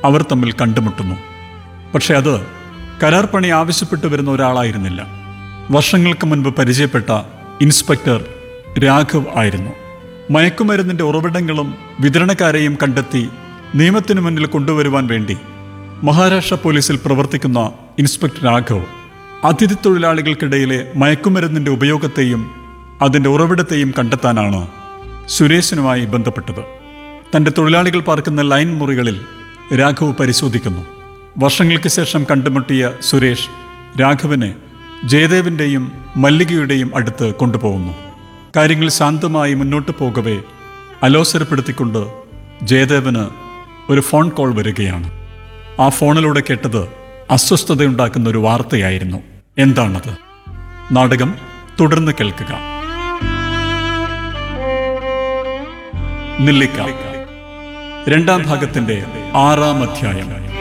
അവർ തമ്മിൽ കണ്ടുമുട്ടുന്നു പക്ഷെ അത് കരാർ പണി ആവശ്യപ്പെട്ടു വരുന്ന ഒരാളായിരുന്നില്ല വർഷങ്ങൾക്ക് മുൻപ് പരിചയപ്പെട്ട ഇൻസ്പെക്ടർ രാഘവ് ആയിരുന്നു മയക്കുമരുന്നിന്റെ ഉറവിടങ്ങളും വിതരണക്കാരെയും കണ്ടെത്തി നിയമത്തിനു മുന്നിൽ കൊണ്ടുവരുവാൻ വേണ്ടി മഹാരാഷ്ട്ര പോലീസിൽ പ്രവർത്തിക്കുന്ന ഇൻസ്പെക്ടർ രാഘവ് അതിഥി തൊഴിലാളികൾക്കിടയിലെ മയക്കുമരുന്നിന്റെ ഉപയോഗത്തെയും അതിന്റെ ഉറവിടത്തെയും കണ്ടെത്താനാണ് സുരേഷിനുമായി ബന്ധപ്പെട്ടത് തന്റെ തൊഴിലാളികൾ പാർക്കുന്ന ലൈൻ മുറികളിൽ രാഘവ് പരിശോധിക്കുന്നു വർഷങ്ങൾക്ക് ശേഷം കണ്ടുമുട്ടിയ സുരേഷ് രാഘവനെ ജയദേവിന്റെയും മല്ലികയുടെയും അടുത്ത് കൊണ്ടുപോകുന്നു കാര്യങ്ങൾ ശാന്തമായി മുന്നോട്ട് പോകവേ അലോസരപ്പെടുത്തിക്കൊണ്ട് ജയദേവന് ഒരു ഫോൺ കോൾ വരികയാണ് ആ ഫോണിലൂടെ കേട്ടത് അസ്വസ്ഥതയുണ്ടാക്കുന്ന ഒരു വാർത്തയായിരുന്നു എന്താണത് നാടകം തുടർന്ന് കേൾക്കുക നെല്ലിക്ക രണ്ടാം ഭാഗത്തിന്റെ ആറാം അധ്യായം